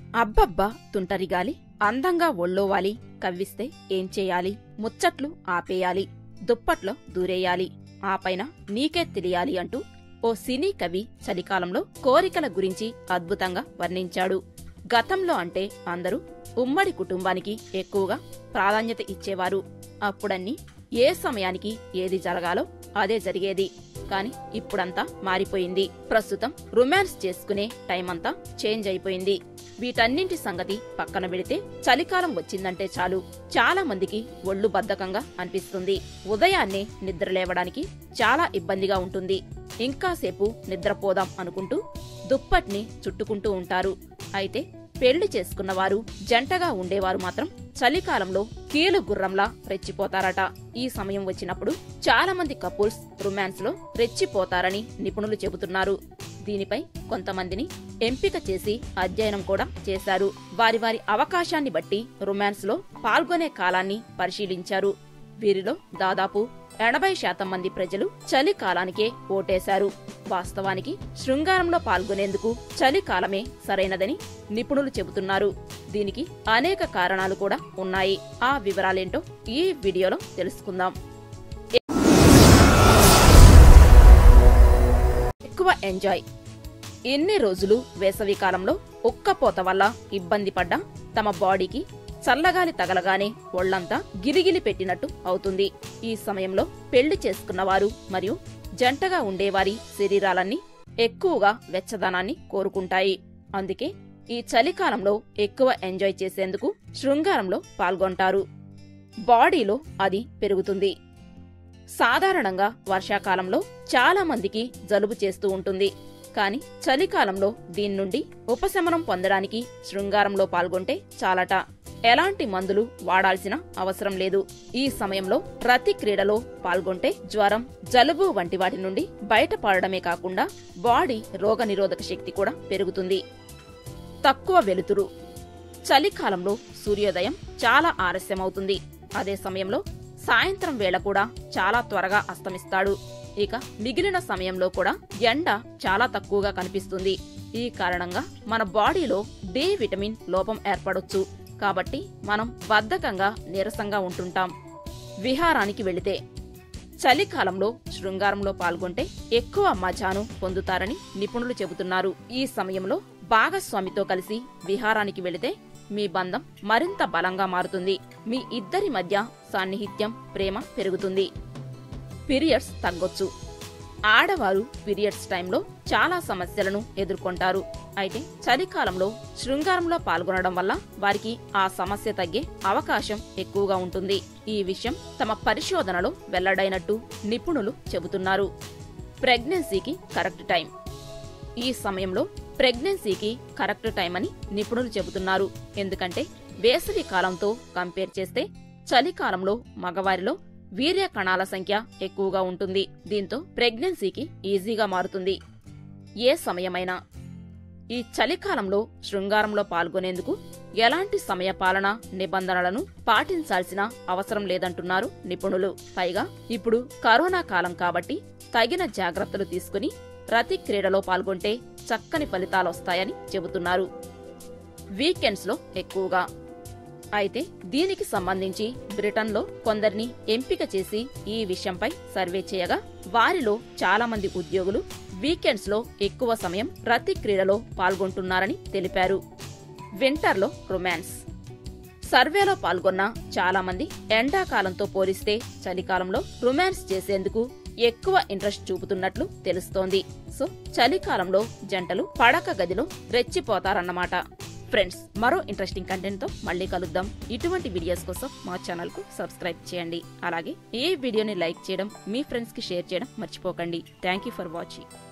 అబ్బబ్బా తుంటరి గాలి అందంగా ఒళ్ళోవాలి కవ్విస్తే ఏం చేయాలి ముచ్చట్లు ఆపేయాలి దుప్పట్లో దూరేయాలి ఆ పైన నీకే తెలియాలి అంటూ ఓ సినీ కవి చలికాలంలో కోరికల గురించి అద్భుతంగా వర్ణించాడు గతంలో అంటే అందరూ ఉమ్మడి కుటుంబానికి ఎక్కువగా ప్రాధాన్యత ఇచ్చేవారు అప్పుడన్నీ ఏ సమయానికి ఏది జరగాలో అదే జరిగేది కాని ఇప్పుడంతా మారిపోయింది ప్రస్తుతం రొమాన్స్ చేసుకునే టైం అంతా చేంజ్ అయిపోయింది వీటన్నింటి సంగతి పక్కన పెడితే చలికాలం వచ్చిందంటే చాలు చాలా మందికి ఒళ్ళు బద్ధకంగా అనిపిస్తుంది ఉదయాన్నే నిద్ర లేవడానికి చాలా ఇబ్బందిగా ఉంటుంది ఇంకాసేపు నిద్రపోదాం అనుకుంటూ దుప్పట్ని చుట్టుకుంటూ ఉంటారు అయితే పెళ్లి చేసుకున్నవారు జంటగా ఉండేవారు మాత్రం చలికాలంలో కీలు గుర్రంలా రెచ్చిపోతారట ఈ సమయం వచ్చినప్పుడు చాలా మంది కపుల్స్ రొమాన్స్ లో రెచ్చిపోతారని నిపుణులు చెబుతున్నారు దీనిపై కొంతమందిని ఎంపిక చేసి అధ్యయనం కూడా చేశారు వారి వారి అవకాశాన్ని బట్టి రొమాన్స్ లో పాల్గొనే కాలాన్ని పరిశీలించారు వీరిలో దాదాపు ఎనభై శాతం మంది ప్రజలు చలికాలానికే ఓటేశారు వాస్తవానికి శృంగారంలో పాల్గొనేందుకు చలికాలమే సరైనదని నిపుణులు చెబుతున్నారు దీనికి అనేక కారణాలు కూడా ఉన్నాయి ఆ వివరాలేంటో ఈ వీడియోలో తెలుసుకుందాం ఎక్కువ ఎంజాయ్ ఎన్ని రోజులు వేసవి కాలంలో ఉక్కపోత వల్ల ఇబ్బంది పడ్డా తమ బాడీకి చల్లగాలి తగలగానే ఒళ్లంతా గిలిగిలి పెట్టినట్టు అవుతుంది ఈ సమయంలో పెళ్లి చేసుకున్నవారు మరియు జంటగా ఉండేవారి శరీరాలన్నీ ఎక్కువగా వెచ్చదనాన్ని కోరుకుంటాయి అందుకే ఈ చలికాలంలో ఎక్కువ ఎంజాయ్ చేసేందుకు శృంగారంలో పాల్గొంటారు బాడీలో అది పెరుగుతుంది సాధారణంగా వర్షాకాలంలో చాలా మందికి జలుబు చేస్తూ ఉంటుంది కాని చలికాలంలో దీని నుండి ఉపశమనం పొందడానికి శృంగారంలో పాల్గొంటే చాలట ఎలాంటి మందులు వాడాల్సిన అవసరం లేదు ఈ సమయంలో ప్రతి క్రీడలో పాల్గొంటే జ్వరం జలుబు వంటి వాటి నుండి బయటపడడమే కాకుండా బాడీ రోగనిరోధక శక్తి కూడా పెరుగుతుంది తక్కువ వెలుతురు చలికాలంలో సూర్యోదయం చాలా ఆలస్యమవుతుంది అదే సమయంలో సాయంత్రం వేళ కూడా చాలా త్వరగా అస్తమిస్తాడు ఇక మిగిలిన సమయంలో కూడా ఎండ చాలా తక్కువగా కనిపిస్తుంది ఈ కారణంగా మన బాడీలో డి విటమిన్ లోపం ఏర్పడొచ్చు కాబట్టి మనం బద్ధకంగా నీరసంగా ఉంటుంటాం విహారానికి వెళితే చలికాలంలో శృంగారంలో పాల్గొంటే ఎక్కువ మజాను పొందుతారని నిపుణులు చెబుతున్నారు ఈ సమయంలో భాగస్వామితో కలిసి విహారానికి వెళితే మీ బంధం మరింత బలంగా మారుతుంది మీ ఇద్దరి మధ్య సాన్నిహిత్యం ప్రేమ పెరుగుతుంది పీరియడ్స్ తగ్గొచ్చు ఆడవారు పీరియడ్స్ టైంలో చాలా సమస్యలను ఎదుర్కొంటారు అయితే చలికాలంలో శృంగారంలో పాల్గొనడం వల్ల వారికి ఆ సమస్య తగ్గే అవకాశం ఎక్కువగా ఉంటుంది ఈ విషయం తమ పరిశోధనలో వెల్లడైనట్టు నిపుణులు చెబుతున్నారు ప్రెగ్నెన్సీకి కరెక్ట్ టైం ఈ సమయంలో ప్రెగ్నెన్సీకి కరెక్ట్ టైం అని నిపుణులు చెబుతున్నారు ఎందుకంటే వేసవి కాలంతో కంపేర్ చేస్తే చలికాలంలో మగవారిలో వీర్య కణాల సంఖ్య ఎక్కువగా ఉంటుంది దీంతో ప్రెగ్నెన్సీకి ఈజీగా మారుతుంది ఏ సమయమైనా ఈ చలికాలంలో శృంగారంలో పాల్గొనేందుకు ఎలాంటి సమయపాలన నిబంధనలను పాటించాల్సిన అవసరం లేదంటున్నారు నిపుణులు పైగా ఇప్పుడు కరోనా కాలం కాబట్టి తగిన జాగ్రత్తలు తీసుకుని రతి క్రీడలో పాల్గొంటే చక్కని ఫలితాలొస్తాయని చెబుతున్నారు వీకెండ్స్ లో ఎక్కువగా అయితే దీనికి సంబంధించి బ్రిటన్లో కొందరిని ఎంపిక చేసి ఈ విషయంపై సర్వే చేయగా వారిలో చాలా మంది ఉద్యోగులు వీకెండ్స్ లో ఎక్కువ సమయం రతి క్రీడలో పాల్గొంటున్నారని తెలిపారు వింటర్లో రొమాన్స్ సర్వేలో పాల్గొన్న చాలా మంది ఎండాకాలంతో పోలిస్తే చలికాలంలో రొమాన్స్ చేసేందుకు ఎక్కువ ఇంట్రెస్ట్ చూపుతున్నట్లు తెలుస్తోంది సో చలికాలంలో జంటలు పడక గదిలో రెచ్చిపోతారన్నమాట ఫ్రెండ్స్ మరో ఇంట్రెస్టింగ్ కంటెంట్ తో మళ్ళీ కలుద్దాం ఇటువంటి వీడియోస్ కోసం మా ఛానల్ కు సబ్స్క్రైబ్ చేయండి అలాగే ఈ వీడియోని లైక్ చేయడం మీ ఫ్రెండ్స్ కి షేర్ చేయడం మర్చిపోకండి థ్యాంక్ యూ ఫర్ వాచింగ్